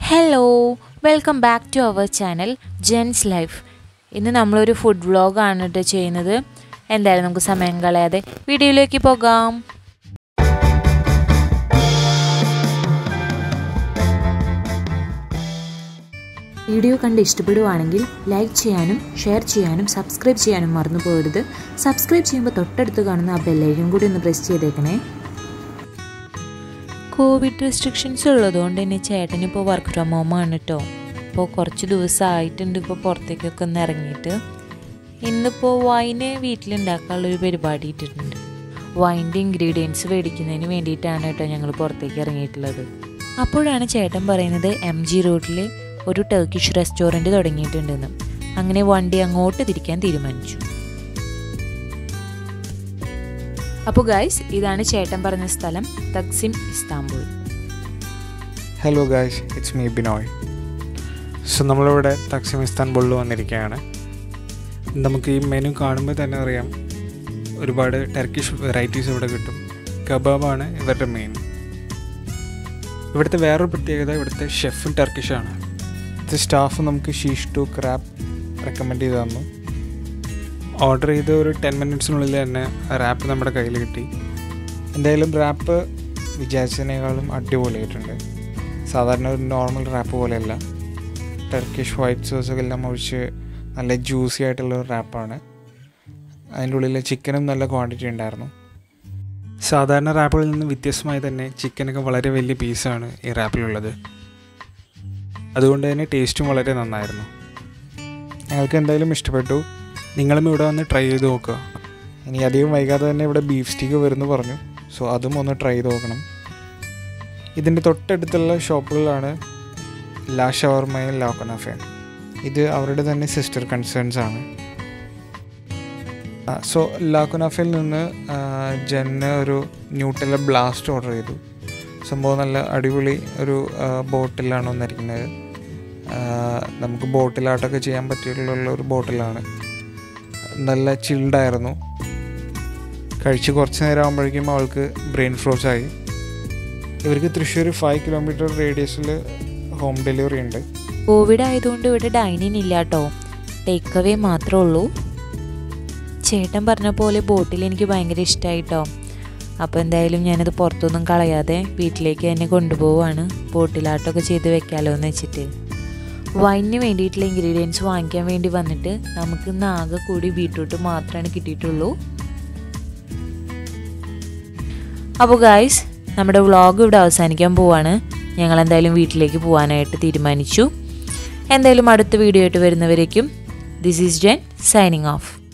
hello welcome back to our channel Jen's life ഇന്ന് നമ്മളൊരു food വ്ളോഗാണ് കേട്ടോ ചെയ്യുന്നത് എന്തായാലും നമുക്ക് സമയം കളയാതെ വീഡിയോയിലേക്ക് പോകാം വീഡിയോ കണ്ട് ഇഷ്ടപ്പെടുവാണെങ്കിൽ ലൈക്ക് ചെയ്യാനും ഷെയർ ചെയ്യാനും സബ്സ്ക്രൈബ് ചെയ്യാനും മറന്നു പോകരുത് സബ്സ്ക്രൈബ് ചെയ്യുമ്പോൾ തൊട്ടടുത്ത് കാണുന്ന ആ ബെല്ലൈക്കൻ കൂടി ഒന്ന് പ്രസ് ചെയ്തേക്കണേ കോവിഡ് റെസ്ട്രിക്ഷൻസ് ഉള്ളതുകൊണ്ട് തന്നെ ചേട്ടനിപ്പോൾ വർക്ക് ഫ്രം ഹോം ആണ് കേട്ടോ ഇപ്പോൾ കുറച്ച് ദിവസമായിട്ടുണ്ട് ഇപ്പോൾ പുറത്തേക്കൊക്കെ ഒന്ന് ഇറങ്ങിയിട്ട് ഇന്നിപ്പോൾ വൈന് വീട്ടിലുണ്ടാക്കാനുള്ളൊരു പരിപാടി ഇട്ടിട്ടുണ്ട് വൈൻ്റെ ഇൻഗ്രീഡിയൻസ് മേടിക്കുന്നതിന് വേണ്ടിയിട്ടാണ് കേട്ടോ ഞങ്ങൾ പുറത്തേക്ക് ഇറങ്ങിയിട്ടുള്ളത് അപ്പോഴാണ് ചേട്ടൻ പറയുന്നത് എം ജി റോഡിൽ ഒരു ടർക്കിഷ് റെസ്റ്റോറൻറ്റ് തുടങ്ങിയിട്ടുണ്ടെന്ന് അങ്ങനെ വണ്ടി അങ്ങോട്ട് തിരിക്കാൻ തീരുമാനിച്ചു അപ്പോൾ ഗൈസ് ഇതാണ് ചേട്ടൻ പറഞ്ഞ സ്ഥലം Taksim Istanbul hello guys it's me Binoy so നമ്മളിവിടെ തക്സിം ഇസ്താൻബുളിൽ വന്നിരിക്കുകയാണ് നമുക്ക് ഈ മെനു കാണുമ്പോൾ തന്നെ അറിയാം ഒരുപാട് ടർക്കിഷ് വെറൈറ്റീസ് ഇവിടെ കിട്ടും കബാബാണ് ഇവരുടെ മെയിൻ ഇവിടുത്തെ വേറൊരു പ്രത്യേകത ഇവിടുത്തെ ഷെഫും ടർക്കിഷാണ് ഇവിടുത്തെ സ്റ്റാഫ് നമുക്ക് ഷീഷ് ടു ക്രാബ് റെക്കമെൻഡ് ചെയ്ത് തന്നു ഓർഡർ ചെയ്ത് ഒരു ടെൻ മിനിറ്റ്സിനുള്ളിൽ തന്നെ റാപ്പ് നമ്മുടെ കയ്യിൽ കിട്ടി എന്തായാലും റാപ്പ് വിചാരിച്ചതിനേക്കാളും അടിപൊളിയായിട്ടുണ്ട് സാധാരണ ഒരു നോർമൽ റാപ്പ് പോലെയല്ല ടർക്കിഷ് വൈറ്റ് സോസൊക്കെ എല്ലാം ഒഴിച്ച് നല്ല ജ്യൂസി ആയിട്ടുള്ള ഒരു റാപ്പാണ് അതിൻ്റെ ഉള്ളിൽ ചിക്കനും നല്ല ക്വാണ്ടിറ്റി ഉണ്ടായിരുന്നു സാധാരണ റാപ്പുകളിൽ നിന്ന് വ്യത്യസ്തമായി തന്നെ ചിക്കനൊക്കെ വളരെ വലിയ പീസാണ് ഈ റാപ്പിലുള്ളത് അതുകൊണ്ട് തന്നെ ടേസ്റ്റും വളരെ നന്നായിരുന്നു ഞങ്ങൾക്ക് എന്തായാലും ഇഷ്ടപ്പെട്ടു നിങ്ങളും ഇവിടെ വന്ന് ട്രൈ ചെയ്ത് നോക്കുക ഇനി അധികം വൈകാതെ തന്നെ ഇവിടെ ബീഫ് സ്റ്റീക്ക് വരുന്നു പറഞ്ഞു സോ അതും ഒന്ന് ട്രൈ ചെയ്ത് നോക്കണം ഇതിൻ്റെ തൊട്ടടുത്തുള്ള ഷോപ്പുകളിലാണ് ലാ ഷവർമയും ലാ കനാഫയും ഇത് അവരുടെ തന്നെ സിസ്റ്റർ കൺസേൺസ് ആണ് സോ ലാ കുനാഫയിൽ നിന്ന് ജെന്ന് ഒരു ന്യൂട്ടെല്ല ബ്ലാസ്റ്റ് ഓർഡർ ചെയ്തു സംഭവം നല്ല അടിപൊളി ഒരു ബോട്ടിലാണ് വന്നിരിക്കുന്നത് നമുക്ക് ബോട്ടിലാട്ടൊക്കെ ചെയ്യാൻ പറ്റിയുള്ള ഒരു ബോട്ടിലാണ് നല്ല ചിൽഡായിരുന്നു കഴിച്ച് കുറച്ച് നേരം ആകുമ്പോഴേക്കും അവൾക്ക് ബ്രെയിൻ ഫ്രോസ് ആയി ഇവർക്ക് തൃശ്ശൂർ ഫൈവ് കിലോമീറ്റർ റേഡിയസിൽ ഹോം ഡെലിവറി ഉണ്ട് കോവിഡ് ആയതുകൊണ്ട് ഇവിടെ ഡൈനിങ് ഇല്ല കേട്ടോ ടേക്ക് അവേ മാത്രമേ ഉള്ളൂ ചേട്ടൻ പറഞ്ഞ പോലെ ബോട്ടിൽ എനിക്ക് ഭയങ്കര ഇഷ്ടമായിട്ടോ അപ്പോൾ എന്തായാലും ഞാനത് പുറത്തൊന്നും കളയാതെ വീട്ടിലേക്ക് തന്നെ കൊണ്ടുപോവാണ് ബോട്ടിലാട്ടമൊക്കെ ചെയ്ത് വെക്കാമല്ലോ എന്ന് വെച്ചിട്ട് വൈനിന് വേണ്ടിയിട്ടുള്ള ഇൻഗ്രീഡിയൻസ് വാങ്ങിക്കാൻ വേണ്ടി വന്നിട്ട് നമുക്ക് ഇന്ന് ആകെ കൂടി ബീട്രൂട്ട് മാത്രമാണ് കിട്ടിയിട്ടുള്ളൂ അപ്പോൾ ഗായ്സ് നമ്മുടെ വ്ളോഗ് ഇവിടെ അവസാനിക്കാൻ പോവാണ് ഞങ്ങൾ എന്തായാലും വീട്ടിലേക്ക് പോകാനായിട്ട് തീരുമാനിച്ചു എന്തായാലും അടുത്ത വീഡിയോ ആയിട്ട് വരുന്നവരേക്കും this is Jen signing of